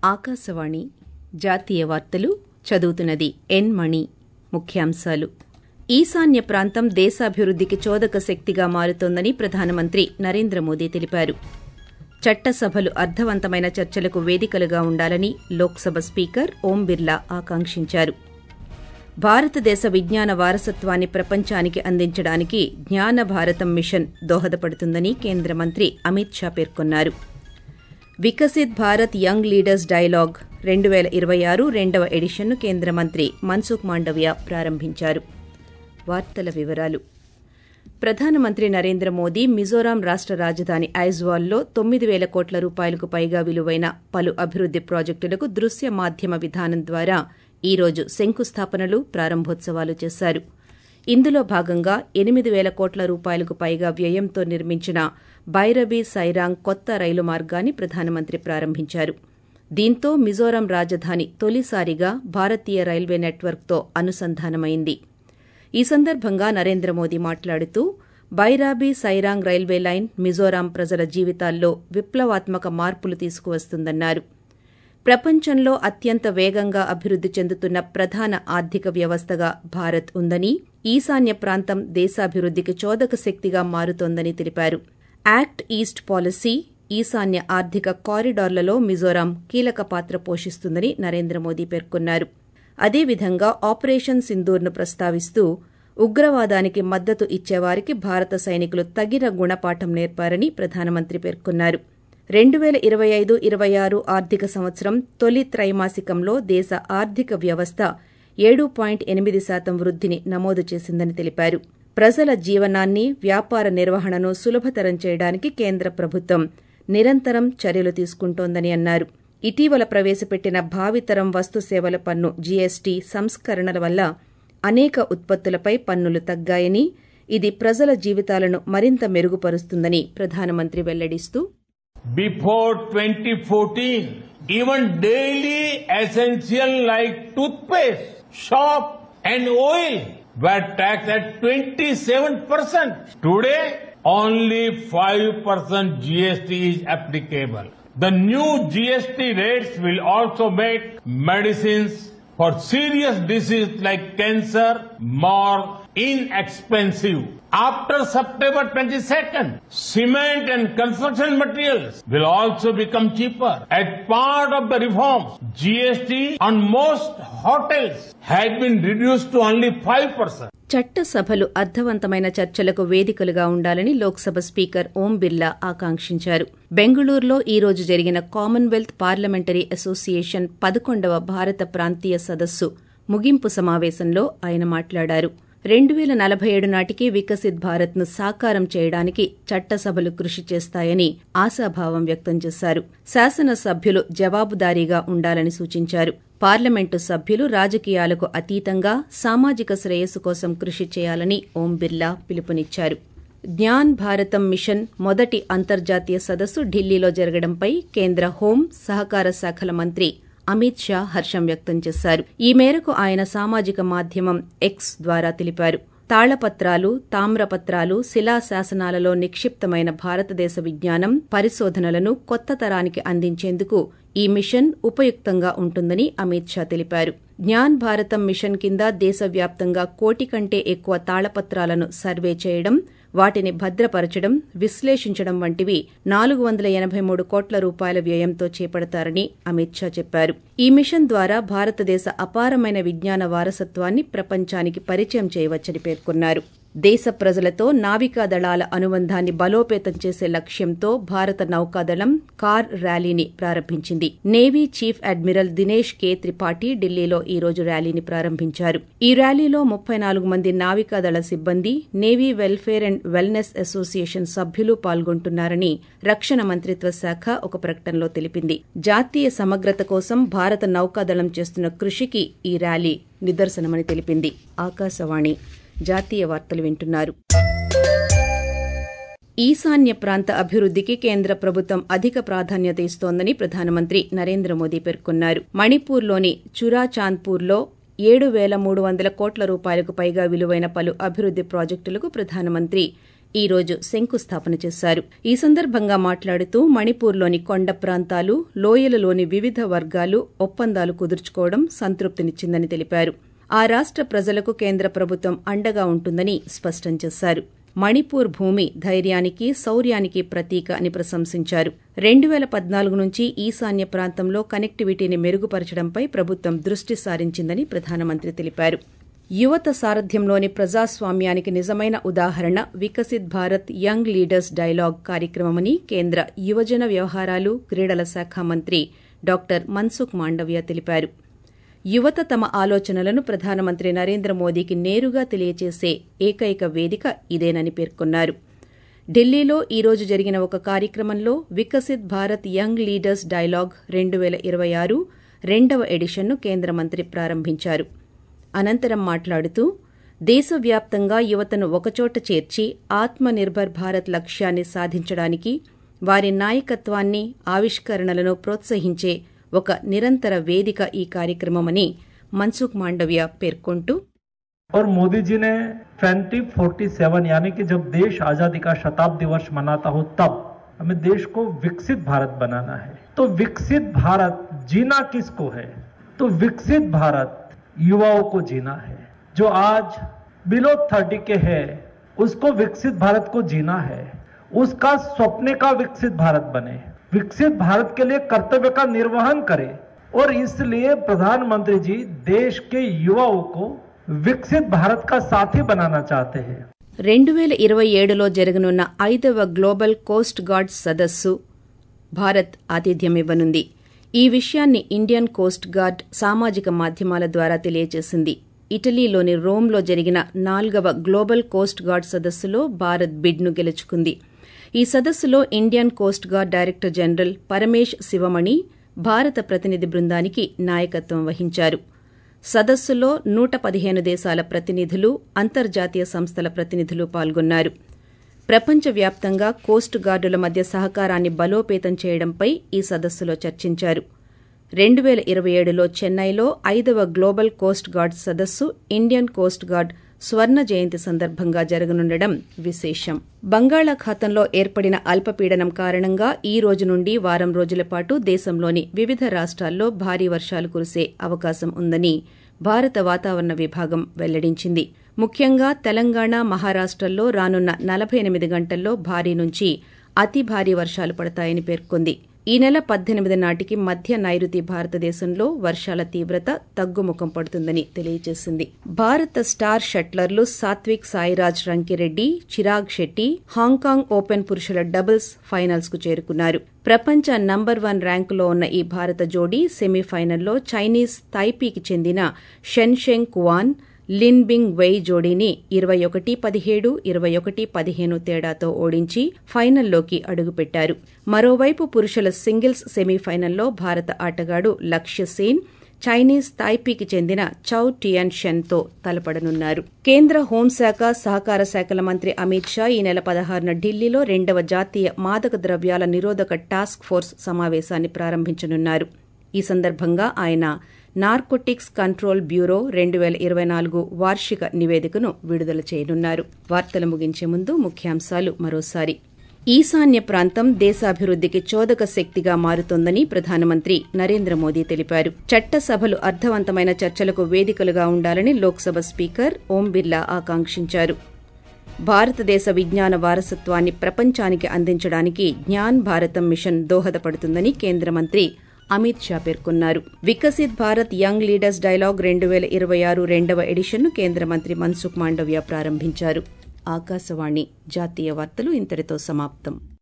ఆకాశవాణి జాతీయ వార్తలు చదువుతున్నది ఎన్ మణి ముఖ్యాంశాలు ఈశాన్య ప్రాంతం దేశాభివృద్దికి చోదక శక్తిగా మారుతోందని ప్రధానమంత్రి నరేంద్ర మోదీ తెలిపారు చట్టసభలు అర్థవంతమైన చర్చలకు వేదికలుగా ఉండాలని లోక్సభ స్పీకర్ ఓం బిర్లా ఆకాంక్షించారు భారతదేశ విజ్ఞాన వారసత్వాన్ని ప్రపంచానికి అందించడానికి జ్ఞాన భారతం మిషన్ దోహదపడుతుందని కేంద్ర మంత్రి అమిత్ షా పేర్కొన్నారు Viksit Bharat young leaders dialogue రెండు పేల ఇరవై ఆరు రెండవ ఎడిషన్ను కేంద్ర మంత్రి మన్సుఖ్ మాండవ్య ప్రారంభించారు వార్తల వివరాలు ప్రధానమంత్రి నరేంద్ర మోదీ మిజోరాం రాష్ట రాజధాని ఐజ్వాల్లో తొమ్మిది పేల కోట్ల రూపాయలకు పైగా విలువైన పలు అభివృద్ది ప్రాజెక్టులకు దృశ్య మాధ్యమ విధానం ద్వారా ఈ రోజు శంకుస్థాపనలు ప్రారంభోత్సవాలు చేశారు ఇందులో భాగంగా ఎనిమిది పేల కోట్ల రూపాయలకు పైగా వ్యయంతో నిర్మించిన బైరబీ సైరాంగ్ కొత్త రైలు మార్గాన్ని ప్రధానమంత్రి ప్రారంభించారు దీంతో మిజోరాం రాజధాని తొలిసారిగా భారతీయ రైల్వే నెట్వర్క్తో అనుసంధానమైంది ఈ సందర్భంగా నరేంద్ర మోదీ మాట్లాడుతూ బైరాబీ సైరాంగ్ రైల్వే లైన్ మిజోరాం ప్రజల జీవితాల్లో విప్లవాత్మక మార్పులు తీసుకువస్తుందన్నారు ప్రపంచంలో అత్యంత వేగంగా అభివృద్ది చెందుతున్న ప్రధాన ఆర్థిక వ్యవస్థగా భారత్ ఉందని ఈశాన్య ప్రాంతం దేశాభివృద్దికి చోదక శక్తిగా మారుతోందని తెలిపారు యాక్ట్ ఈస్ట్ పాలసీ ఈశాన్య ఆర్థిక కారిడార్లలో మిజోరాం కీలక పాత్ర పోషిస్తుందని నరేంద్ర మోదీ పేర్కొన్నారు అదేవిధంగా ఆపరేషన్ సింధూర్ను ప్రస్తావిస్తూ ఉగ్రవాదానికి మద్దతు ఇచ్చేవారికి భారత సైనికులు తగిన గుణపాఠం నేర్పారని ప్రధానమంత్రి పేర్కొన్నారు రెండు పేల ఇరవై ఐదు ఇరవై ఆరు ఆర్థిక సంవత్సరం తొలి త్రైమాసికంలో దేశ ఆర్థిక వ్యవస్థ ఏడు పాయింట్ ఎనిమిది శాతం వృద్దిని నమోదు చేసిందని తెలిపారు ప్రజల జీవనాన్ని వ్యాపార నిర్వహణను సులభతరం చేయడానికి కేంద్ర ప్రభుత్వం నిరంతరం చర్యలు తీసుకుంటోందని అన్నారు ఇటీవల ప్రవేశపెట్టిన భావితరం వస్తు సేవల పన్ను జీఎస్టీ సంస్కరణల వల్ల అనేక ఉత్పత్తులపై పన్నులు తగ్గాయని ఇది ప్రజల జీవితాలను మరింత మెరుగుపరుస్తుందని ప్రధానమంత్రి వెల్లడిస్తూ Before 2014, even daily essential like toothpaste, soap and oil were taxed at 27%. Today, only 5% GST is applicable. The new GST rates will also make medicines for serious disease like cancer more inexpensive. After September 22nd, cement and construction materials will also become cheaper. As part of the reforms, GST on most hotels had been reduced to only 5%. చట్టసభలు అర్థవంతమైన చర్చలకు వేదికలుగా ఉండాలని Lok Sabha speaker ఓం బిర్లా ఆకాంక్షించారు బెంగళూరులో ఈ రోజు జరిగిన Commonwealth parliamentary association పదకొండవ భారత ప్రాంతీయ సదస్సు ముగింపు సమావేశంలో ఆయన మాట్లాడారు రెండు పేల నలభై ఏడు నాటికి వికసిత్ భారత్ ను సాకారం చేయడానికి చట్టసభలు కృషి చేస్తాయని ఆశాభావం వ్యక్తం చేశారు శాసనసభ్యులు జవాబుదారీగా ఉండాలని సూచించారు పార్లమెంటు సభ్యులు రాజకీయాలకు అతీతంగా సామాజిక శ్రేయస్సు కోసం కృషి చేయాలని ఓం బిర్లా పిలుపునిచ్చారు జ్ఞాన్ భారతం మిషన్ మొదటి అంతర్జాతీయ సదస్సు ఢిల్లీలో జరగడంపై కేంద్ర హోం సహకార శాఖల మంత్రి అమిత్ షా హర్షం వ్యక్తం చేశారు ఈ మేరకు ఆయన సామాజిక మాధ్యమం ఎక్స్ ద్వారా తెలిపారు తాళపత్రాలు తామ్రపత్రాలు శిలాశాసనాలలో నిక్షిప్తమైన భారతదేశ విజ్ఞానం పరిశోధనలను కొత్త తరానికి అందించేందుకు ఈ మిషన్ ఉపయుక్తంగా ఉంటుందని అమిత్ షా తెలిపారు జ్ఞాన్ భారతం మిషన్ కింద దేశవ్యాప్తంగా కోటి కంటే ఎక్కువ తాళపత్రాలను సర్వే చేయడం వాటిని భద్రపరచడం విశ్లేషించడం వంటివి నాలుగు వందల ఎనభై మూడు కోట్ల రూపాయల వ్యయంతో చేపడతారని అమిత్ షా చెప్పారు ఈ మిషన్ ద్వారా భారతదేశ అపారమైన విజ్ఞాన వారసత్వాన్ని ప్రపంచానికి పరిచయం చేయవచ్చని పేర్కొన్నారు దేశ ప్రజలతో నావికా దళాల అనుబంధాన్ని బలోపేతం చేసే లక్ష్యంతో భారత నౌకాదళం కార్ ర్యాలీని ప్రారంభించింది navy chief admiral Dinesh K Tripathi ఢిల్లీలో ఈ రోజు ర్యాలీని ప్రారంభించారు ఈ ర్యాలీలో ముప్పై నాలుగు మంది నావికాదళ సిబ్బంది navy welfare and wellness association సభ్యులు పాల్గొంటున్నారని రక్షణ మంత్రిత్వ శాఖ ఒక ప్రకటనలో తెలిపింది జాతీయ సమగ్రత కోసం భారత నౌకాదళం చేస్తున్న కృషికి ఈ ర్యాలీ నిదర్శనమని తెలిపింది ఆకాశవాణి జాతీయ వార్తలు వింటున్నారు ఈశాన్య ప్రాంత అభివృద్దికి కేంద్ర ప్రభుత్వం అధిక ప్రాధాన్యత ఇస్తోందని ప్రధానమంత్రి నరేంద్ర మోదీ పేర్కొన్నారు మణిపూర్లోని చురాచాంద్పూర్లో ఏడు పేల మూడు వందల కోట్ల రూపాయలకు పైగా విలువైన పలు అభివృద్ది ప్రాజెక్టులకు ప్రధానమంత్రి ఈ రోజు శంకుస్థాపన చేశారు ఈ సందర్భంగా మాట్లాడుతూ మణిపూర్లోని కొండ ప్రాంతాలు లోయలలోని వివిధ వర్గాలు ఒప్పందాలు కుదుర్చుకోవడం సంతృప్తినిచ్చిందని తెలిపారు ఆ రాష్ట ప్రజలకు కేంద్ర ప్రభుత్వం అండగా ఉంటుందని స్పష్టం చేశారు మణిపూర్ భూమి ధైర్యానికి శౌర్యానికి ప్రతీక అని ప్రశంసించారు రెండు వేల పద్నాలుగు నుంచి ఈశాన్య ప్రాంతంలో కనెక్టివిటీని మెరుగుపరచడంపై ప్రభుత్వం దృష్టి సారించిందని ప్రధానమంత్రి తెలిపారు యువత సారథ్యంలోని ప్రజాస్వామ్యానికి నిజమైన ఉదాహరణ Viksit Bharat young leaders dialogue కార్యక్రమమని కేంద్ర యువజన వ్యవహారాలు క్రీడల శాఖ మంత్రి డాక్టర్ మన్సుఖ్ మాండవ్య తెలిపారు యువత తమ ఆలోచనలను ప్రధానమంత్రి నరేంద్ర మోదీకి నేరుగా తెలియచేసే ఏకైక వేదిక ఇదేనని పేర్కొన్నారు ఢిల్లీలో ఈ రోజు జరిగిన ఒక కార్యక్రమంలో Viksit Bharat young leaders dialogue రెండు వేల ఇరవై ఆరు రెండవ ఎడిషన్ను కేంద్ర మంత్రి ప్రారంభించారు అనంతరం మాట్లాడుతూ దేశవ్యాప్తంగా యువతను ఒకచోట చేర్చి ఆత్మ నిర్భర్ భారత్ లక్ష్యాన్ని సాధించడానికి వారి నాయకత్వాన్ని ఆవిష్కరణలను ప్రోత్సహించే ఒక నిరంతర వేదిక ఈ కార్యక్రమమని మన్సుఖ్ మాండవ్య పేర్కొంటూ और मोदी जी ने 2047 यानी कि जब देश आजादी का शताब्दी वर्ष मनाता हो तब हमें देश को विकसित भारत बनाना है तो विकसित भारत जीना किसको है तो विकसित भारत युवाओं को जीना है जो आज बिलो थर्टी के है उसको विकसित भारत को जीना है उसका स्वप्ने का विकसित भारत बने विकसित भारत के लिए कर्तव्य का निर्वहन करे और इसलिए प्रधानमंत्री जी देश के युवाओं को विकसित भारत का साथी बनाना चाहते हैं రెండు వేల ఇరవై ఏడులో జరగనున్న ఐదవ గ్లోబల్ కోస్ట్ గార్డ్ సదస్సు భారత్ ఆతిథ్యమివ్వనుంది ఈ విషయాన్ని ఇండియన్ కోస్ట్ గార్డ్ సామాజిక మాధ్యమాల ద్వారా తెలియజేసింది ఇటలీలోని రోమ్లో జరిగిన నాల్గవ గ్లోబల్ కోస్ట్ గార్డ్ సదస్సులో భారత్ బిడ్ను గెలుచుకుంది ఈ సదస్సులో Indian coast guard director general Paramesh Sivamani భారత ప్రతినిధి బృందానికి నాయకత్వం వహించారు సదస్సులో నూట పదిహేను దేశాల ప్రతినిధులు అంతర్జాతీయ సంస్థల ప్రతినిధులు పాల్గొన్నారు ప్రపంచవ్యాప్తంగా కోస్ట్ గార్డుల మధ్య సహకారాన్ని బలోపేతం చేయడంపై ఈ సదస్సులో చర్చించారు రెండు వేల ఇరవై ఏడులో చెన్నైలో ఐదవ గ్లోబల్ కోస్ట్ గార్డ్ సదస్సు ఇండియన్ కోస్ట్ గార్డ్ స్వర్ణ జయంతి సందర్భంగా జరగనుండడం విశేషం బంగాళాఖాతంలో ఏర్పడిన అల్పపీడనం కారణంగా ఈ రోజు నుండి వారం రోజుల పాటు దేశంలోని వివిధ రాష్ట్రాల్లో భారీ వర్షాలు కురిసే అవకాశం ఉందని భారత వాతావరణ విభాగం వెల్లడించింది ముఖ్యంగా తెలంగాణ మహారాష్టల్లో రానున్న నలభై ఎనిమిది గంటల్లో భారీ నుంచి అతి భారీ వర్షాలు పడతాయని పేర్కొంది ఈ నెల పద్దెనిమిది నాటికి మధ్య నైరుతి భారతదేశంలో వర్షాల తీవ్రత తగ్గుముఖం పడుతుందని తెలియజేసింది భారత స్టార్ షట్లర్లు సాత్విక్ సాయిరాజ్ రంకిరెడ్డి చిరాగ్ శెట్టి హాంకాంగ్ ఓపెన్ పురుషుల డబుల్స్ ఫైనల్స్ కు చేరుకున్నారు ప్రపంచ నంబర్ వన్ ర్యాంకులో ఉన్న ఈ భారత జోడీ సెమీఫైనల్లో చైనీస్ తైపీకి చెందిన షెన్షెంగ్ కువాన్ లిన్ బింగ్ వెయ్ జోడీని ఇరవై ఒకటి పదిహేడు ఇరవై ఒకటి పదిహేను తేడాతో ఓడించి ఫైనల్లోకి అడుగుపెట్టారు మరోవైపు పురుషుల సింగిల్స్ సెమీఫైనల్లో భారత ఆటగాడు లక్ష్య సేన్ చైనీస్ తాయ్పీకి చెందిన చౌ టియన్ షెన్తో తలపడనున్నారు కేంద్ర హోంశాఖ సహకార శాఖల మంత్రి అమిత్ షా ఈ నెల పదహారున ఢిల్లీలో రెండవ జాతీయ మాదక ద్రవ్యాల నిరోధక టాస్క్ ఫోర్స్ సమావేశాన్ని ప్రారంభించనున్నారు ఈ సందర్భంగా ఆయన నార్కోటిక్స్ కంట్రోల్ బ్యూరో రెండు వేల ఇరవై నాలుగు వార్షిక నివేదికను విడుదల చేయనున్నారు వార్తలు ముగించే ముందు ముఖ్యాంశాలు మరోసారి ఈశాన్య ప్రాంతం దేశాభివృద్దికి చోదక శక్తిగా మారుతోందని ప్రధానమంత్రి నరేంద్ర మోదీ తెలిపారు చట్టసభలు అర్థవంతమైన చర్చలకు వేదికలుగా ఉండాలని లోక్సభ స్పీకర్ ఓం బిర్లా ఆకాంక్షించారు భారతదేశ విజ్ఞాన వారసత్వాన్ని ప్రపంచానికి అందించడానికి జ్ఞాన్ భారతం మిషన్ దోహదపడుతుందని కేంద్ర మంత్రి అమిత్ షా పేర్కొన్నారు Viksit Bharat young leaders dialogue రెండు వేల ఇరవై ఆరు రెండవ ఎడిషన్ను కేంద్ర మంత్రి మన్సుఖ్ మాండవ్య ప్రారంభించారు ఆకాశవాణి జాతీయ వార్తలు ఇంతటితో సమాప్తం